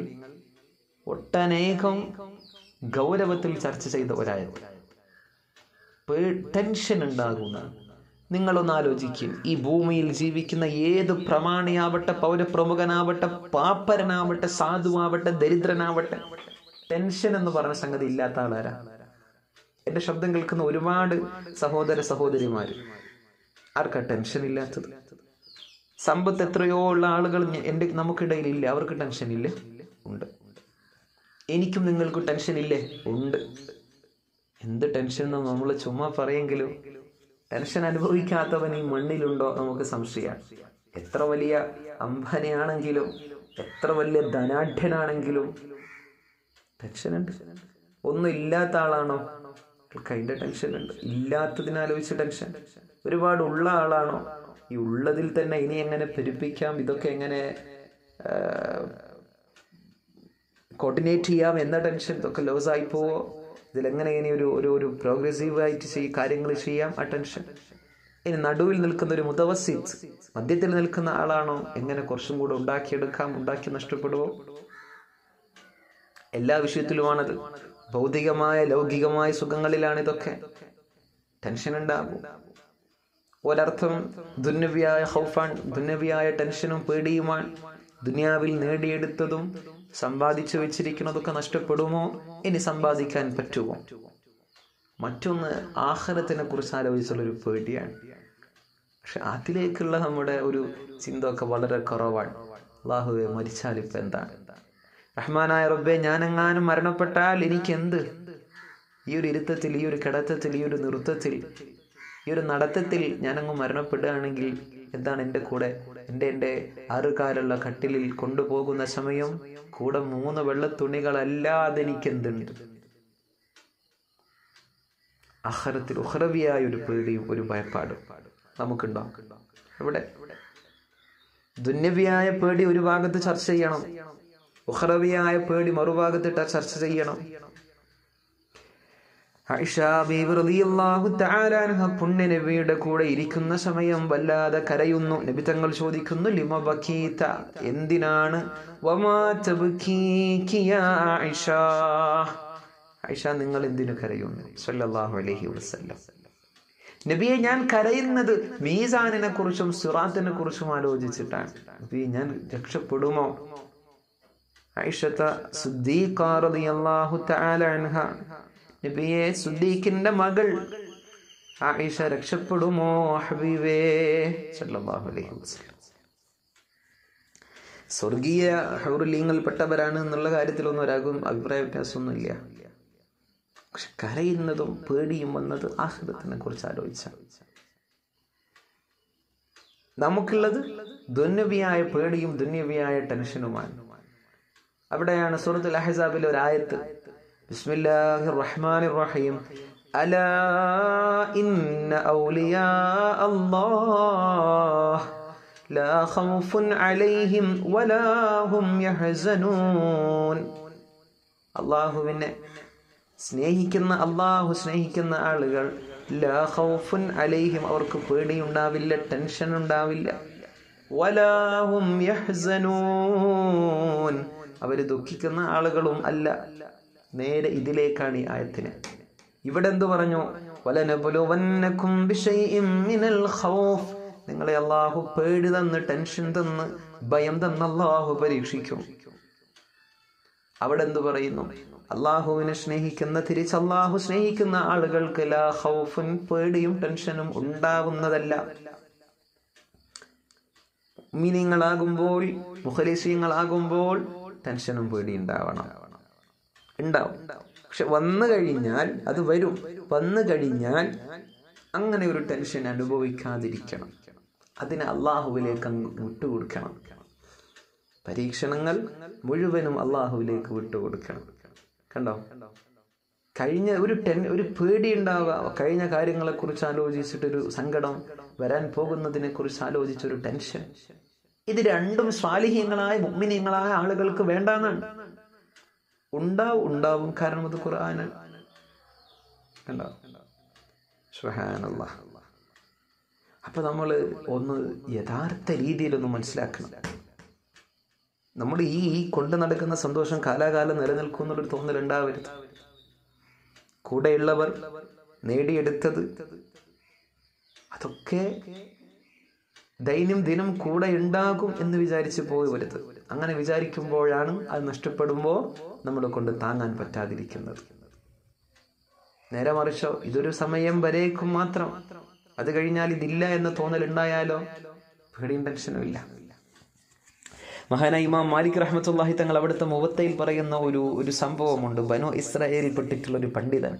ഒട്ടനേകം ഗൗരവത്തിൽ ചർച്ച ചെയ്ത ഒരായത് ടെൻഷൻ ഉണ്ടാകുന്ന നിങ്ങളൊന്ന് ആലോചിക്കും ഈ ഭൂമിയിൽ ജീവിക്കുന്ന ഏത് പ്രമാണിയാവട്ടെ പൗരപ്രമുഖനാവട്ടെ പാപ്പരനാവട്ടെ സാധുവാവട്ടെ ദരിദ്രനാവട്ടെ ടെൻഷൻ എന്ന് പറഞ്ഞ സംഗതി ഇല്ലാത്ത ആളാരാ എന്റെ ശബ്ദം കേൾക്കുന്ന ഒരുപാട് സഹോദര സഹോദരിമാര് ആർക്കാ ടെൻഷൻ ഇല്ലാത്തത് സമ്പത്ത് എത്രയോ ഉള്ള ആളുകൾ എൻ്റെ നമുക്കിടയിൽ ഇല്ല അവർക്ക് ടെൻഷൻ ഇല്ല ഉണ്ട് എനിക്കും നിങ്ങൾക്ക് ടെൻഷൻ ഇല്ലേ ഉണ്ട് എന്ത് ടെൻഷൻ എന്ന് നമ്മൾ ചുമ്മാ പറയെങ്കിലും ടെൻഷൻ അനുഭവിക്കാത്തവൻ ഈ മണ്ണിലുണ്ടോ നമുക്ക് സംശയമാണ് എത്ര വലിയ അംബാനിയാണെങ്കിലും എത്ര വലിയ ധനാഢ്യനാണെങ്കിലും ടെൻഷൻ ഉണ്ട് ഒന്നും ഇല്ലാത്ത ആളാണോ അതിൻ്റെ ടെൻഷൻ ഉണ്ട് ഇല്ലാത്തതിനാലോചിച്ച് ടെൻഷൻ ഒരുപാട് ഉള്ള ആളാണോ ഈ ഉള്ളതിൽ തന്നെ ഇനി എങ്ങനെ പെരുപ്പിക്കാം ഇതൊക്കെ എങ്ങനെ കോർഡിനേറ്റ് ചെയ്യാം എന്ന ടെൻഷൻ ഇതൊക്കെ ലോസ് ആയി പോവോ ഇതിലെങ്ങനെ ഇനി ഒരു ഒരു ഒരു പ്രോഗ്രസീവായിട്ട് ചെയ്യ കാര്യങ്ങൾ ചെയ്യാം ആ ടെൻഷൻ ഇനി നടുവിൽ നിൽക്കുന്ന ഒരു മുതവസിത്ത് മധ്യത്തിൽ നിൽക്കുന്ന ആളാണോ എങ്ങനെ കുറച്ചും കൂടെ ഉണ്ടാക്കിയെടുക്കാം ഉണ്ടാക്കി നഷ്ടപ്പെടുവോ എല്ലാ വിഷയത്തിലുമാണത് ഭൗതികമായ ലൗകികമായ സുഖങ്ങളിലാണ് ഇതൊക്കെ ടെൻഷൻ ഉണ്ടാകും ഒരർത്ഥം ദുന്നവിയായ ഹൗഫാൻ ദുന്നവിയായ ടെൻഷനും പേടിയുമാണ് ദുനിയാവിൽ നേടിയെടുത്തതും സമ്പാദിച്ചു വെച്ചിരിക്കുന്നതൊക്കെ നഷ്ടപ്പെടുമോ ഇനി സമ്പാദിക്കാൻ പറ്റുമോ മറ്റൊന്ന് ആഹാരത്തിനെ കുറിച്ച് ആലോചിച്ചുള്ളൊരു പേടിയാണ് പക്ഷെ അതിലേക്കുള്ള നമ്മുടെ ഒരു ചിന്ത ഒക്കെ വളരെ കുറവാണ് അള്ളാഹുവെ മരിച്ചാൽ ഇപ്പം എന്താണ് റഹ്മാനായ റബ്ബെ ഞാനെങ്ങാനും മരണപ്പെട്ടാൽ എനിക്ക് എന്ത് ഈ ഒരു ഇരുത്തത്തിൽ ഈ ഒരു കിടത്തത്തിൽ ഈ ഒരു നൃത്തത്തിൽ ഈ ഒരു നടത്തത്തിൽ ഞാനങ്ങ് മരണപ്പെടുകയാണെങ്കിൽ എന്താണ് എൻ്റെ കൂടെ എൻ്റെ എൻ്റെ ആറുകാലുള്ള കട്ടിലിൽ കൊണ്ടുപോകുന്ന സമയം കൂടെ മൂന്ന് വെള്ളത്തുണികളല്ലാതെ എനിക്ക് എന്തുണ്ട് അഹറത്തിൽ ഉഹറവിയായ ഒരു പേടിയും ഒരു ഭയപ്പാടും നമുക്കുണ്ടോ ഇവിടെ ദുന്യവിയായ പേടി ഒരു ഭാഗത്ത് ചർച്ച ചെയ്യണം ഉഹറവിയായ പേടി മറുഭാഗത്ത് ചർച്ച ചെയ്യണം പുണ്യ നബിയുടെ കൂടെ ഇരിക്കുന്ന സമയം വല്ലാതെ കരയുന്നു നബി തങ്ങൾ ചോദിക്കുന്നു ലിമ ബക്കീത്ത എന്തിനാണ് ഐഷ നിങ്ങൾ എന്തിനു കരയുന്നു സല്ലല്ലാഹു അലൈഹി വസല്ലം നബിയെ ഞാൻ കരയുന്നത് മീസാനിനെ കുറിച്ചും സുറാത്തിനെ കുറിച്ചും ആലോചിച്ചിട്ടാണ് നബി ഞാൻ രക്ഷപ്പെടുമോ ഐഷത്ത സുദ്ദീഖ് റളിയല്ലാഹു തആല അൻഹ നബിയെ സുദ്ദീഖിന്റെ മകൾ ആയിഷ രക്ഷപ്പെടുമോ ഹബീബേ സല്ലല്ലാഹു അലൈഹി വസല്ലം സ്വർഗീയ ഹൗറുലിയങ്ങളിൽപ്പെട്ടവരാണ് എന്നുള്ള കാര്യത്തിലൊന്നും ഒരാൾക്കും അഭിപ്രായ വ്യത്യാസമൊന്നുമില്ല പക്ഷെ കരയുന്നതും പേടിയും വന്നത് ആഹൃതത്തിനെ കുറിച്ച് ആലോചിച്ച നമുക്കുള്ളത് ദുന്യവിയായ പേടിയും ദുന്യവിയായ ടെൻഷനുമാണ് അവിടെയാണ് സൂറത്തുൽ അഹ്സാബിലെ ഒരു ആയത്ത് ബിസ്മില്ലാഹിർ റഹ്മാനിർ റഹീം അലാ ഇന്ന ഔലിയാ അല്ലാഹ് لا خوف عليهم ولا هم يحزنون അള്ളാഹുവിനെ സ്നേഹിക്കുന്ന അള്ളാഹു സ്നേഹിക്കുന്ന ആളുകൾ ലാ ഖൗഫുൻ അലൈഹിം അവർക്ക് പേടിയുണ്ടാവില്ല ടെൻഷൻ ഉണ്ടാവില്ല വലാഹും യഹ്സനൂൻ അവർ ദുഃഖിക്കുന്ന ആളുകളും അല്ല നേരെ ഇതിലേക്കാണ് ഈ ആയത്തിന് ഇവിടെ എന്തു പറഞ്ഞു വലനബുലുവന്നക്കും ബിശൈഇം മിനൽ ഖൗഫ് നിങ്ങളെ അള്ളാഹു പേടി തന്ന് ടെൻഷൻ തന്ന് ഭയം തന്ന് അള്ളാഹു പരീക്ഷിക്കും അവിടെ എന്തു പറയുന്നു അള്ളാഹുവിനെ സ്നേഹിക്കുന്ന തിരിച്ച് അള്ളാഹു സ്നേഹിക്കുന്ന ആളുകൾക്ക് ലാ ഹൗഫുൻ പേടിയും ടെൻഷനും ഉണ്ടാവുന്നതല്ല മീനിങ്ങളാകുമ്പോൾ മുഖലിസീങ്ങളാകുമ്പോൾ ടെൻഷനും പേടി ഉണ്ടാവണം ഉണ്ടാവും പക്ഷെ വന്നു കഴിഞ്ഞാൽ അത് വരും വന്നു കഴിഞ്ഞാൽ അങ്ങനെ ഒരു ടെൻഷൻ അനുഭവിക്കാതിരിക്കണം അതിനെ അള്ളാഹുവിലേക്ക് അങ്ങ് വിട്ടുകൊടുക്കണം പരീക്ഷണങ്ങൾ മുഴുവനും അള്ളാഹുവിലേക്ക് വിട്ടുകൊടുക്കണം കണ്ടോ കഴിഞ്ഞ ഒരു ടെൻ ഒരു പേടി ഉണ്ടാവുക കഴിഞ്ഞ കാര്യങ്ങളെ കുറിച്ച് ആലോചിച്ചിട്ടൊരു സങ്കടം വരാൻ പോകുന്നതിനെ കുറിച്ച് ആലോചിച്ചൊരു ടെൻഷൻ ഇത് രണ്ടും സ്വാലിഹ്യങ്ങളായ മുഗ്മിനീയങ്ങളായ ആളുകൾക്ക് വേണ്ടാന്നാണ് ഉണ്ടാവും ഉണ്ടാവും കാരണം അത് ഖുർആനാണ് കണ്ടോ സുഹാനല്ലാഹ് അപ്പൊ നമ്മൾ ഒന്ന് യഥാർത്ഥ രീതിയിലൊന്ന് മനസ്സിലാക്കണം നമ്മൾ ഈ ഈ കൊണ്ടു നടക്കുന്ന സന്തോഷം കാലാകാലം നിലനിൽക്കും എന്നുള്ളൊരു തോന്നൽ ഉണ്ടാവരുത് കൂടെയുള്ളവർ നേടിയെടുത്തത് അതൊക്കെ ദൈനം ദിനം കൂടെ ഉണ്ടാകും എന്ന് വിചാരിച്ച് പോയി വരുത് അങ്ങനെ വിചാരിക്കുമ്പോഴാണ് അത് നഷ്ടപ്പെടുമ്പോൾ നമ്മളെ കൊണ്ട് താങ്ങാൻ പറ്റാതിരിക്കുന്നത് നേരെ മറിച്ചോ ഇതൊരു സമയം വരേക്കും മാത്രം അത് കഴിഞ്ഞാൽ ഇതില്ല എന്ന തോന്നൽ ഉണ്ടായാലോ പേടിയും ടെൻഷനും ഇല്ല മഹാനായ ഇമാം മാലിക് റഹ്മത്തുല്ലാഹി തങ്ങൾ അവിടുത്തെ മുവത്തയിൽ പറയുന്ന ഒരു ഒരു സംഭവമുണ്ട് ബനോ ഇസ്രായേലിൽ പെട്ടിട്ടുള്ള ഒരു പണ്ഡിതൻ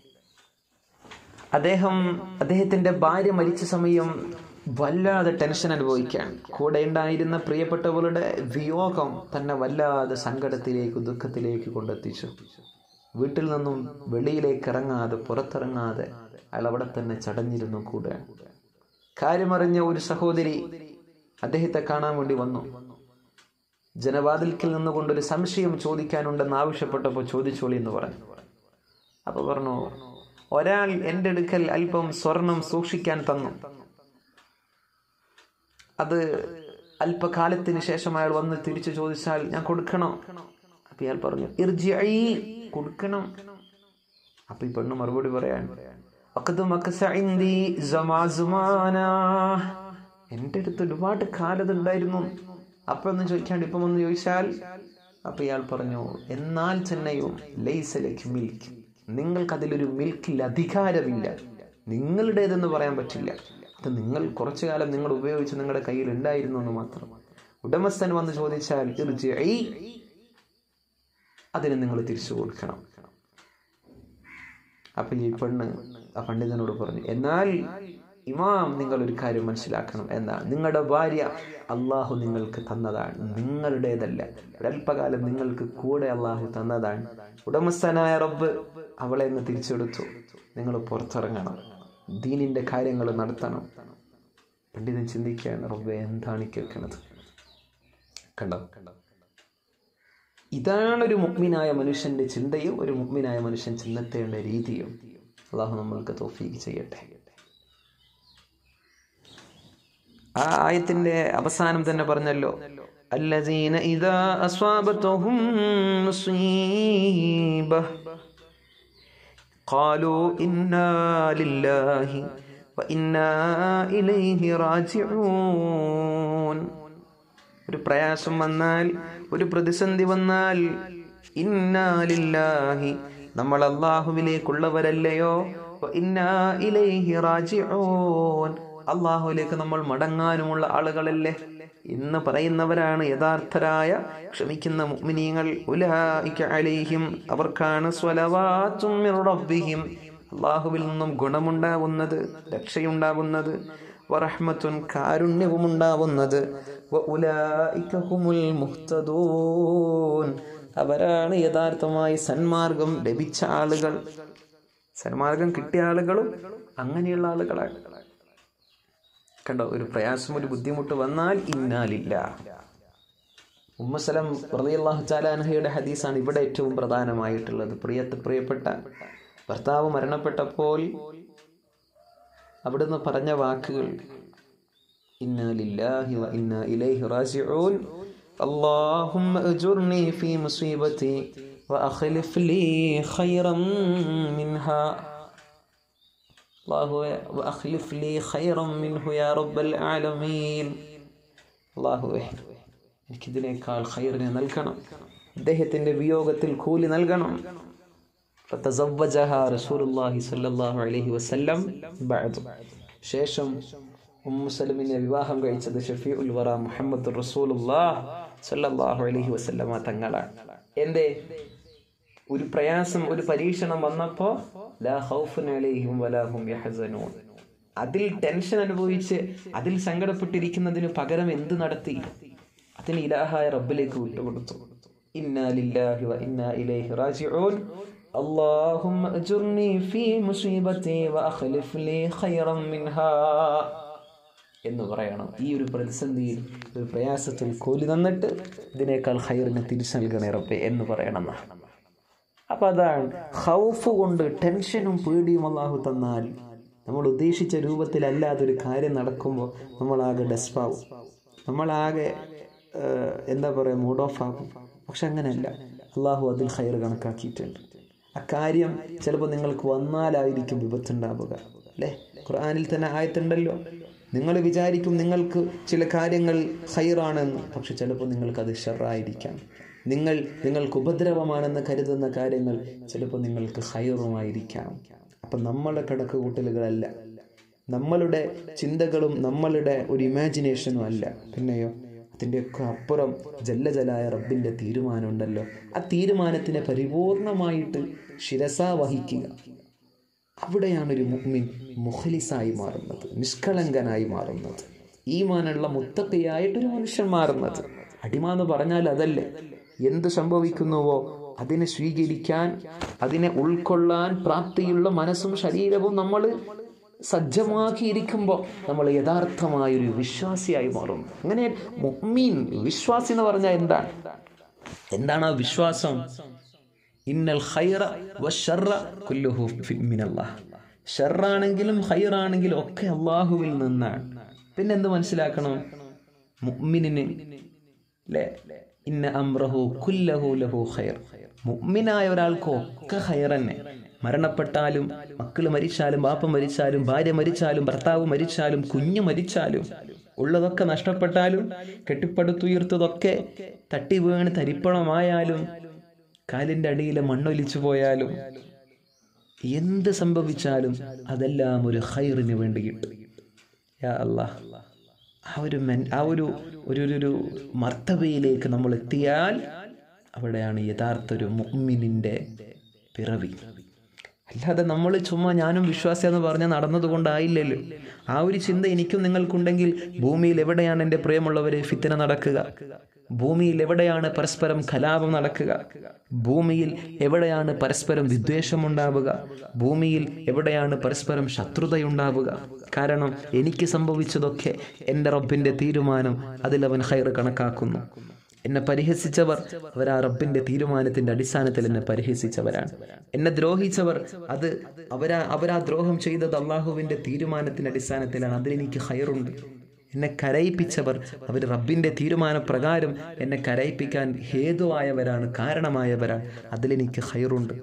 അദ്ദേഹം അദ്ദേഹത്തിന്റെ ഭാര്യ മരിച്ച സമയം വല്ലാതെ ടെൻഷൻ അനുഭവിക്കുകയാണ് കൂടെ ഉണ്ടായിരുന്ന പ്രിയപ്പെട്ടവരുടെ വിയോഗം തന്നെ വല്ലാതെ സങ്കടത്തിലേക്ക് ദുഃഖത്തിലേക്ക് കൊണ്ടെത്തിച്ചു വീട്ടിൽ നിന്നും വെളിയിലേക്ക് ഇറങ്ങാതെ പുറത്തിറങ്ങാതെ അയാൾ അവിടെ തന്നെ ചടഞ്ഞിരുന്നു കൂടെ കാര്യമറിഞ്ഞ ഒരു സഹോദരി അദ്ദേഹത്തെ കാണാൻ വേണ്ടി വന്നു ജനവാതിൽക്കിൽ നിന്നുകൊണ്ടൊരു സംശയം ചോദിക്കാനുണ്ടെന്ന് ആവശ്യപ്പെട്ടപ്പോൾ ചോദിച്ചോളി എന്ന് പറഞ്ഞു അപ്പൊ പറഞ്ഞു ഒരാൾ എൻ്റെ അടുക്കൽ അല്പം സ്വർണം സൂക്ഷിക്കാൻ തന്നു അത് അല്പകാലത്തിന് ശേഷം അയാൾ വന്ന് തിരിച്ചു ചോദിച്ചാൽ ഞാൻ കൊടുക്കണോ അപ്പൊ ഇയാൾ പറഞ്ഞു ഇർജിഇ കൊടുക്കണം അപ്പൊ ഈ പെണ്ണ് മറുപടി പറയാൻ "വഖദ് മക്കസ ഇൻദി സമാസുമാനാ." എന്റെ അടുത്ത് ഒരുപാട് കാലത് ഉണ്ടായിരുന്നു അപ്പോഴൊന്നും ചോദിക്കാണ്ട് ഇപ്പം ഒന്ന് ചോദിച്ചാൽ അപ്പൊ ഇയാൾ പറഞ്ഞു എന്നാൽ തന്നെയും ലൈസലക്ക് മിൽക്ക് നിങ്ങൾക്ക് അതിലൊരു മിൽക്കിൽ അധികാരമില്ല നിങ്ങളുടേതെന്ന് പറയാൻ പറ്റില്ല അത് നിങ്ങൾ കുറച്ചു കാലം നിങ്ങൾ ഉപയോഗിച്ച് നിങ്ങളുടെ കയ്യിൽ ഉണ്ടായിരുന്നു എന്ന് മാത്രം ഉടമസ്ഥൻ വന്ന് ചോദിച്ചാൽ ഇർജിഇ അതിന് നിങ്ങൾ തിരിച്ചു കൊടുക്കണം അപ്പൊ ഈ പെണ്ണ് ആ പണ്ഡിതനോട് പറഞ്ഞു എന്നാൽ ഇമാം നിങ്ങൾ ഒരു കാര്യം മനസ്സിലാക്കണം എന്താ നിങ്ങളുടെ ഭാര്യ അള്ളാഹു നിങ്ങൾക്ക് തന്നതാണ് നിങ്ങളുടേതല്ല ഒരല്പകാലം നിങ്ങൾക്ക് കൂടെ അള്ളാഹു തന്നതാണ് ഉടമസ്ഥനായ റബ്ബ് അവളെ ഒന്ന് തിരിച്ചെടുത്തു നിങ്ങൾ പുറത്തിറങ്ങണം ദീനിന്റെ കാര്യങ്ങൾ നടത്തണം പണ്ഡിതൻ ചിന്തിക്കുകയാണ് റബ്ബെ എന്താണ് ഈ കേൾക്കുന്നത് കണ്ടോ കണ്ടോ ഇതാണ് ഒരു മുഗ്മിനായ മനുഷ്യന്റെ ചിന്തയും ഒരു മുഗ്മിനായ മനുഷ്യൻ ചിന്തത്തേണ്ട രീതിയും അള്ളാഹു നമ്മൾക്ക് തോഫീക്ക് ചെയ്യട്ടെ ആ ആയത്തിന്റെ അവസാനം തന്നെ പറഞ്ഞല്ലോ الذين إذا أصابتهم مصيبة قالوا إنا لله وإنا إليه راجعون ഒരു പ്രയാസം വന്നാൽ ഒരു പ്രതിസന്ധി വന്നാൽ ഇന്നാലില്ലാഹി നമ്മൾ അള്ളാഹുവിലേക്കുള്ളവരല്ലയോ വഇന്നാ ഇലൈഹി റാജിഊൻ അള്ളാഹുലേക്ക് നമ്മൾ മടങ്ങാനുമുള്ള ആളുകളല്ലേ എന്ന് പറയുന്നവരാണ് യഥാർത്ഥരായ ക്ഷമിക്കുന്ന മുഅ്മിനീങ്ങൾ ഉലൈക അലൈഹിം അവർക്കാണ് സ്വലവാത്തും മിർ റബ്ബിഹിം അള്ളാഹുവിൽ നിന്നും ഗുണമുണ്ടാകുന്നത് രക്ഷയുണ്ടാകുന്നത് വറഹ്മത്തുൻ കാരുണ്യവും ഉണ്ടാവുന്നത് വഉലൈക ഹുമുൽ മുഹ്തദൂൻ അവരാണ് യഥാർത്ഥമായി സന്മാർഗം ലഭിച്ച ആളുകൾ സന്മാർഗം കിട്ടിയ ആളുകളും അങ്ങനെയുള്ള ആളുകളാണ് കണ്ടോ ഒരു പ്രയാസം ഒരു ബുദ്ധിമുട്ട് വന്നാൽ ഇന്നാലില്ല ഉമ്മസലം റളിയല്ലാഹു ചാലാൻഹയുടെ ഹദീസാണ് ഇവിടെ ഏറ്റവും പ്രധാനമായിട്ടുള്ളത് പ്രിയത്ത് പ്രിയപ്പെട്ട ഭർത്താവ് മരണപ്പെട്ടപ്പോൾ അവിടുന്ന് പറഞ്ഞ വാക്കുകൾ ഇന്നാലില്ലാഹി വ ഇന്നാ ഇലൈഹി റാജിഊൻ اللهم اجرني في مصيبتي واخلف لي خيرا منها الله واخلف لي خيرا منه يا رب العالمين الله എനിക്കിതിനേക്കാൾ ഖൈറിനെ നൽകണം അദ്ദേഹത്തിന്റെ വിയോഗത്തിൽ കൂലി നൽകണം فتزوجها رسول الله صلى الله عليه وسلم بعد ശേഷം ഉമ്മു സലമിനെ വിവാഹം കഴിച്ചത് ഷഫീഉൽ വറ മുഹമ്മദ് റസൂലുള്ളാഹ് സല്ലല്ലാഹു അലൈഹി വസല്ലമ തങ്ങളാണ് എന്തേ ഒരു പ്രയാസം ഒരു പരീക്ഷണം വന്നപ്പോ ലാ ഖൗഫുൻ അലൈഹിം വലാ ഹും യഹ്സനൂൻ അതിൽ ടെൻഷൻ അനുഭവിച്ച് അതിൽ സങ്കടപ്പെട്ടിരിക്കുന്നതിന് പകരം എന്ത് നടത്തി അതിന് ഇലാഹായ റബ്ബിലേക്ക് വിട്ടുകൊടുത്തു ഇന്നാ ലില്ലാഹി വ ഇന്നാ ഇലൈഹി റാജിഊൻ اللهم اجرني في مصيبتي واخلف لي خيرا منها എന്ന് പറയണം ഈ ഒരു പ്രതിസന്ധിയിൽ ഒരു പ്രയാസത്തിൽ കൂലി തന്നിട്ട് ഇതിനേക്കാൾ ഹൈറിനെ തിരിച്ചു നൽകണേ റബ്ബെ എന്ന് പറയണം അപ്പൊ അതാണ് ഹൗഫ് കൊണ്ട് ടെൻഷനും പേടിയും അള്ളാഹു തന്നാൽ നമ്മൾ ഉദ്ദേശിച്ച രൂപത്തിലല്ലാതെ ഒരു കാര്യം നടക്കുമ്പോൾ നമ്മളാകെ ഡെസ്പാവും നമ്മളാകെ ഏഹ്, എന്താ പറയുക മൂഡ് ഓഫ് ആകും പക്ഷെ അങ്ങനെയല്ല അള്ളാഹു അതിൽ ഹൈർ കണക്കാക്കിയിട്ടുണ്ട് അക്കാര്യം ചിലപ്പോൾ നിങ്ങൾക്ക് വന്നാലായിരിക്കും വിപത്തുണ്ടാവുക അല്ലേ ഖുർആനിൽ തന്നെ ആയത്തുണ്ടല്ലോ നിങ്ങൾ വിചാരിക്കും നിങ്ങൾക്ക് ചില കാര്യങ്ങൾ ഹൈറാണെന്ന് പക്ഷെ ചിലപ്പോൾ നിങ്ങൾക്ക് അത് ഷെറായിരിക്കാം നിങ്ങൾ നിങ്ങൾക്ക് ഉപദ്രവമാണെന്ന് കരുതുന്ന കാര്യങ്ങൾ ചിലപ്പോൾ നിങ്ങൾക്ക് ഹൈറുമായിരിക്കാം അപ്പം നമ്മളെ കണക്ക് കൂട്ടലുകളല്ല നമ്മളുടെ ചിന്തകളും നമ്മളുടെ ഒരു ഇമാജിനേഷനും അല്ല പിന്നെയോ അതിൻ്റെയൊക്കെ അപ്പുറം ജല്ലജലായ റബ്ബിൻ്റെ തീരുമാനമുണ്ടല്ലോ ആ തീരുമാനത്തിനെ പരിപൂർണമായിട്ട് ശിരസ വഹിക്കുക അവിടെയാണ് ഒരു മുഹ്മിൻ മുഖലിസായി മാറുന്നത് നിഷ്കളങ്കനായി മാറുന്നത് ഈമാനുള്ള മുത്തക്കയായിട്ടൊരു മനുഷ്യൻ മാറുന്നത് അടിമ എന്ന് പറഞ്ഞാൽ അതല്ലേ എന്ത് സംഭവിക്കുന്നുവോ അതിനെ സ്വീകരിക്കാൻ അതിനെ ഉൾക്കൊള്ളാൻ പ്രാപ്തിയുള്ള മനസ്സും ശരീരവും നമ്മൾ സജ്ജമാക്കിയിരിക്കുമ്പോൾ നമ്മൾ യഥാർത്ഥമായൊരു വിശ്വാസിയായി മാറും അങ്ങനെ മുഹ്മീൻ വിശ്വാസി എന്ന് പറഞ്ഞാൽ എന്താണ് എന്താണ് ആ വിശ്വാസം ഇന്നൽ ഖൈറ വശറ കുല്ലുഹു ഫി- മിനല്ലാഹ് ഷർറാണെങ്കിലും ഹൈറാണെങ്കിലും ഒക്കെ അള്ളാഹുവിൽ നിന്നാണ് പിന്നെ എന്ത് മനസ്സിലാക്കണം മുഅ്മിനിന് ല്ലേ ഇന്ന അംറഹു കുല്ലഹു ലഹു ഖൈർ മുഅ്മിനായ ഒരാൾക്ക് ഒക്കെ ഖൈർ തന്നെ മരണപ്പെട്ടാലും മക്കൾ മരിച്ചാലും ബാപ്പ മരിച്ചാലും ഭാര്യ മരിച്ചാലും ഭർത്താവ് മരിച്ചാലും കുഞ്ഞു മരിച്ചാലും ഉള്ളതൊക്കെ നഷ്ടപ്പെട്ടാലും കെട്ടിപ്പടുത്തുയർത്തതൊക്കെ തട്ടി വീണ് തരിപ്പണമായാലും കാലിന്റെ അടിയിലെ മണ്ണൊലിച്ചു പോയാലും എന്ത് സംഭവിച്ചാലും അതെല്ലാം ഒരു ഹൈറിന് വേണ്ടി കിട്ടും യാ അല്ലാഹ് ആ ഒരു മെൻ ആ ഒരു ഒരു ഒരു- ഒരു മർത്തബയിലേക്ക് നമ്മൾ എത്തിയാൽ അവിടെയാണ് യഥാർത്ഥ ഒരു മുഅ്മിനിന്റെ പിറവി അല്ലാതെ നമ്മൾ ചുമ്മാ ഞാനും വിശ്വാസിയെന്ന് പറഞ്ഞാൽ നടന്നതുകൊണ്ടായില്ലല്ലോ ആ ഒരു ചിന്ത എനിക്കും നിങ്ങൾക്കുണ്ടെങ്കിൽ ഭൂമിയിൽ എവിടെയാണ് എൻ്റെ പ്രിയമുള്ളവരെ ഫിത്തന നടക്കുക ഭൂമിയിൽ എവിടെയാണ് പരസ്പരം കലാപം നടക്കുക ഭൂമിയിൽ എവിടെയാണ് പരസ്പരം വിദ്വേഷമുണ്ടാവുക ഭൂമിയിൽ എവിടെയാണ് പരസ്പരം ശത്രുതയുണ്ടാവുക കാരണം എനിക്ക് സംഭവിച്ചതൊക്കെ എൻ്റെ റബ്ബിൻ്റെ തീരുമാനം അതിൽ അവൻ ഹൈർ കണക്കാക്കുന്നു എന്നെ പരിഹസിച്ചവർ അവർ ആ റബ്ബിന്റെ തീരുമാനത്തിന്റെ അടിസ്ഥാനത്തിൽ എന്നെ പരിഹസിച്ചവരാണ് എന്നെ ദ്രോഹിച്ചവർ അത് അവരാ അവരാ ദ്രോഹം ചെയ്തത് അള്ളാഹുവിന്റെ തീരുമാനത്തിന്റെ അടിസ്ഥാനത്തിലാണ് അതിലെനിക്ക് ഹൈറുണ്ട് എന്നെ കരയിപ്പിച്ചവർ അവർ റബ്ബിന്റെ തീരുമാനപ്രകാരം എന്നെ കരയിപ്പിക്കാൻ ഹേതുവായവരാണ് കാരണമായവരാണ് അതിലെനിക്ക് ഹൈറുണ്ട്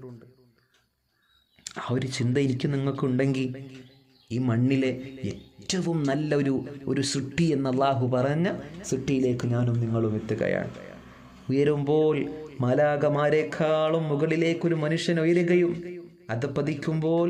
ആ ഒരു ചിന്ത എനിക്ക് നിങ്ങൾക്കുണ്ടെങ്കിൽ ഈ മണ്ണിലെ ഏറ്റവും നല്ല ഒരു ഒരു സൃഷ്ടി എന്ന് അള്ളാഹു പറഞ്ഞ സൃഷ്ടിയിലേക്ക് ഞാനും നിങ്ങളും എത്തുകയാണ് ഉയരുമ്പോൾ മാലാകമാരെക്കാളും മുകളിലേക്കൊരു മനുഷ്യൻ ഉയരുകയും അത് പതിക്കുമ്പോൾ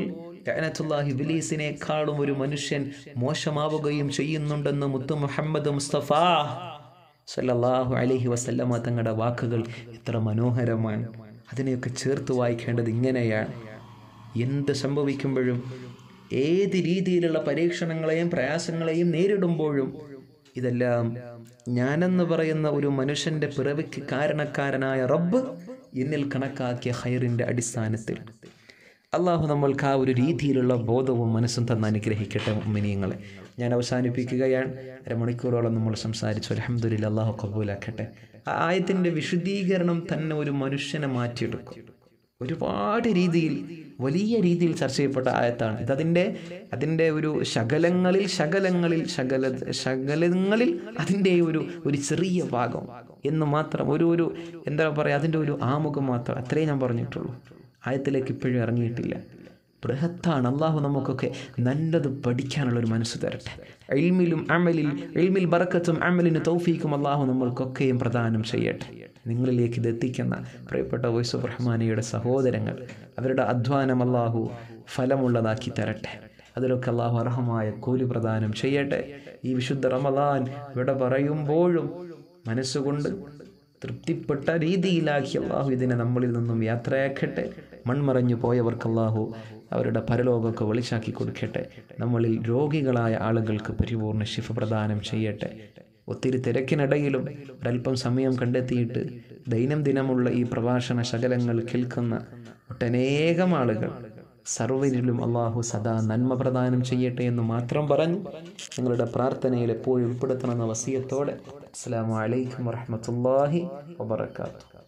ലഅനത്തുല്ലാഹി ഇബ്ലീസിനേക്കാളും ഒരു മനുഷ്യൻ മോശമാവുകയും ചെയ്യുന്നുണ്ടെന്ന് മുത്തു മുഹമ്മദ് മുസ്തഫ സല്ലല്ലാഹു അലൈഹി വസല്ലമ തങ്ങളുടെ വാക്കുകൾ എത്ര മനോഹരമാണ് അതിനെയൊക്കെ ചേർത്ത് വായിക്കേണ്ടത് ഇങ്ങനെയാണ് എന്ത് സംഭവിക്കുമ്പോഴും ഏത് രീതിയിലുള്ള പരീക്ഷണങ്ങളെയും പ്രയാസങ്ങളെയും നേരിടുമ്പോഴും ഇതെല്ലാം ഞാനെന്ന് പറയുന്ന ഒരു മനുഷ്യന്റെ പിറവിക്ക് കാരണക്കാരനായ റബ്ബ് എന്നിൽ കണക്കാക്കിയ ഹൈറിന്റെ അടിസ്ഥാനത്തിൽ അള്ളാഹു നമ്മൾക്ക് ആ ഒരു രീതിയിലുള്ള ബോധവും മനസ്സും തന്ന് അനുഗ്രഹിക്കട്ടെ മിനിയങ്ങളെ ഞാൻ അവസാനിപ്പിക്കുകയാണ് അരമണിക്കൂറോളം നമ്മൾ സംസാരിച്ചു അലഹമ്മദില്ല അള്ളാഹു കബൂലാക്കട്ടെ ആ ആയത്തിൻ്റെ വിശുദ്ധീകരണം തന്നെ ഒരു മനുഷ്യനെ മാറ്റിയെടുക്കും ഒരുപാട് രീതിയിൽ വലിയ രീതിയിൽ ചർച്ച ചെയ്യപ്പെട്ട ആയത്താണ് ഇതതിൻ്റെ അതിൻ്റെ ഒരു ശകലങ്ങളിൽ ശകലങ്ങളിൽ ശകല ശകലങ്ങളിൽ അതിൻ്റെ ഒരു ഒരു ചെറിയ ഭാഗം എന്ന് മാത്രം ഒരു ഒരു എന്താ പറയുക അതിൻ്റെ ഒരു ആമുഖം മാത്രം അത്രേ ഞാൻ പറഞ്ഞിട്ടുള്ളൂ ആയത്തിലേക്ക് ഇപ്പോഴും ഇറങ്ങിയിട്ടില്ല ബൃഹത്താണ് അള്ളാഹു നമുക്കൊക്കെ നല്ലത് പഠിക്കാനുള്ള ഒരു മനസ്സ് തരട്ടെ എൽമിലും അമലിൽ എൽമിൽ ബറക്കത്തും അമലിന് തൗഫീക്കും അള്ളാഹു നമ്മൾക്കൊക്കെയും പ്രദാനം ചെയ്യട്ടെ നിങ്ങളിലേക്ക് ഇത് എത്തിക്കുന്ന പ്രിയപ്പെട്ട വോയിസ് ഓഫ് റഹ്മാനിയുടെ സഹോദരങ്ങൾ അവരുടെ അധ്വാനം അള്ളാഹു ഫലമുള്ളതാക്കി തരട്ടെ അതിലൊക്കെ അള്ളാഹു അർഹമായ കൂലി പ്രദാനം ചെയ്യട്ടെ ഈ വിശുദ്ധ റമദാൻ ഇവിടെ പറയുമ്പോഴും മനസ്സുകൊണ്ട് തൃപ്തിപ്പെട്ട രീതിയിലാക്കി അള്ളാഹു ഇതിനെ നമ്മളിൽ നിന്നും യാത്രയാക്കട്ടെ മൺമറഞ്ഞു പോയവർക്ക് അള്ളാഹു അവരുടെ പരലോകമൊക്കെ വെളിച്ചാക്കി കൊടുക്കട്ടെ നമ്മളിൽ രോഗികളായ ആളുകൾക്ക് പരിപൂർണ ശിഫ പ്രദാനം ചെയ്യട്ടെ ഒത്തിരി തിരക്കിനിടയിലും ഒരല്പം സമയം കണ്ടെത്തിയിട്ട് ദൈനംദിനമുള്ള ഈ പ്രഭാഷണ ശകലങ്ങൾ കേൾക്കുന്ന ഒട്ടനേകം ആളുകൾ സർവരിലും അള്ളാഹു സദാ നന്മ പ്രദാനം ചെയ്യട്ടെ എന്ന് മാത്രം പറഞ്ഞു നിങ്ങളുടെ പ്രാർത്ഥനയിൽ എപ്പോഴും ഉൾപ്പെടുത്തണമെന്ന വസിയത്തോടെ അസ്സാം വലൈക്കും വറഹമത്തല്ലാഹി വബർക്കാത്തു